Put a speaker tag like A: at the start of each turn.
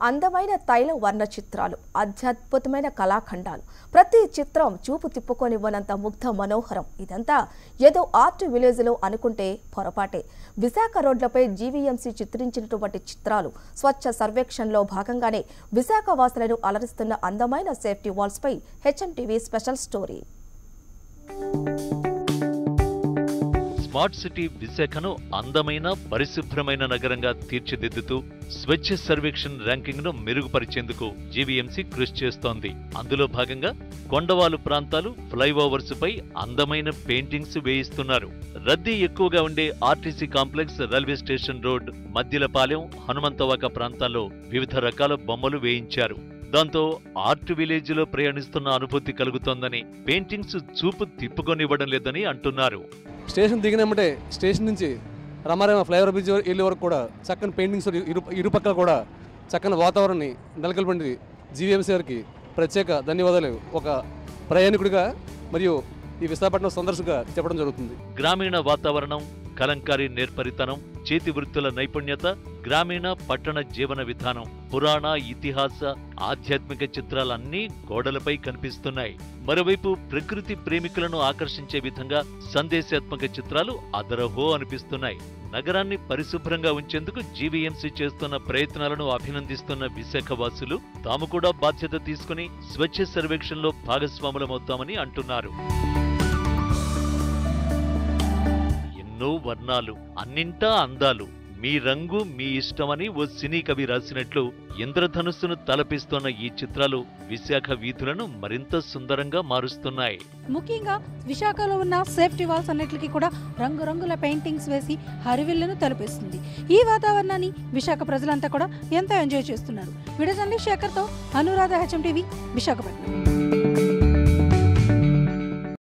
A: అందమైన తైల వర్ణ చిత్రాలు అత్యద్భుతమైన కళాఖండాలు ప్రతి చిత్రం చూపు తిప్పుకొనివ్వనంత ముగ్ధ మనోహరం ఇదంతా ఏదో ఆర్ట్ విలేజ్లో అనుకుంటే పొరపాటే విశాఖ రోడ్లపై జీవీఎంసీ చిత్రించినటువంటి చిత్రాలు స్వచ్ఛ సర్వేక్షణలో భాగంగానే విశాఖ వాసులను అలరిస్తున్న అందమైన సేఫ్టీ వాల్స్పై HM TV special story
B: smart city విశాఖను అందమైన పరిశుభ్రమైన నగరంగా తీర్చిదిద్దుతూ స్వచ్ఛ సర్వేక్షణ్ ర్యాంకింగ్ ను మెరుగుపరిచేందుకు జీవీఎంసీ కృషి చేస్తోంది అందులో భాగంగా కొండవాలు ప్రాంతాలు ఫ్లైఓవర్స్ పై అందమైన పెయింటింగ్స్ వేయిస్తున్నారు రద్దీ ఎక్కువగా ఉండే RTC complex railway station road Maddilapalem Hanumanthavaka ప్రాంతాల్లో వివిధ రకాల బొమ్మలు వేయించారు దాంతో ఆర్ట్ విలేజ్ లో ప్రయాణిస్తున్న అనుభూతి కలుగుతోందని పెయింటింగ్స్ చూపు తిప్పుకొనివ్వడం లేదని అంటున్నారు
C: స్టేషన్ దిగినమ్మటే స్టేషన్ నుంచి రమారామ ఫ్లైఓవర్ బ్రిడ్జ్ వెళ్ళే వరకు కూడా చక్కని పెయింటింగ్స్ ఇరు ఇరుపక్కల కూడా చక్కని వాతావరణాన్ని నెలకొల్పండి జీవీఎంసీ గారికి ప్రత్యేక ధన్యవాదాలు ఒక ప్రయాణికుడిగా మరియు ఈ విశాఖపట్నం సందర్శనగా చెప్పడం జరుగుతుంది
B: గ్రామీణ వాతావరణం కలంకారీ నేర్పరితనం చేతి వృత్తుల నైపుణ్యత గ్రామీణ పట్టణ జీవన విధానం పురాణ ఇతిహాస ఆధ్యాత్మిక చిత్రాలన్నీ గోడలపై కనిపిస్తున్నాయి మరోవైపు ప్రకృతి ప్రేమికులను ఆకర్షించే విధంగా సందేశాత్మక చిత్రాలు అదరహో అనిపిస్తున్నాయి నగరాన్ని పరిశుభ్రంగా ఉంచేందుకు జీవీఎంసీ చేస్తున్న ప్రయత్నాలను అభినందిస్తున్న విశాఖవాసులు తాము కూడా బాధ్యత తీసుకుని స్వచ్ఛ సర్వేక్షణలో భాగస్వాములమవుతామని అంటున్నారు ఎన్నో వర్ణాలు అన్నింటా అందాలు మీ రంగు మీ ఇష్టమని ఓ సినీ కవి రాసినట్లు ఇంద్రధనుస్సును తలపిస్తున్న ఈ చిత్రాలు విశాఖ వీధులను మరింత సుందరంగా మారుస్తున్నాయి
D: ముఖ్యంగా విశాఖలో ఉన్న సేఫ్టీ వాల్స్ అన్నిటికీ కూడా రంగురంగుల పెయింటింగ్స్ వేసి హరివిల్లును తలపిస్తుంది ఈ వాతావరణాన్ని విశాఖ ప్రజలంతా కూడా ఎంతో ఎంజాయ్ చేస్తున్నారు విడజల్లి శేఖర్తో అనురాధ హెచ్ఎం టీవీ విశాఖపట్నం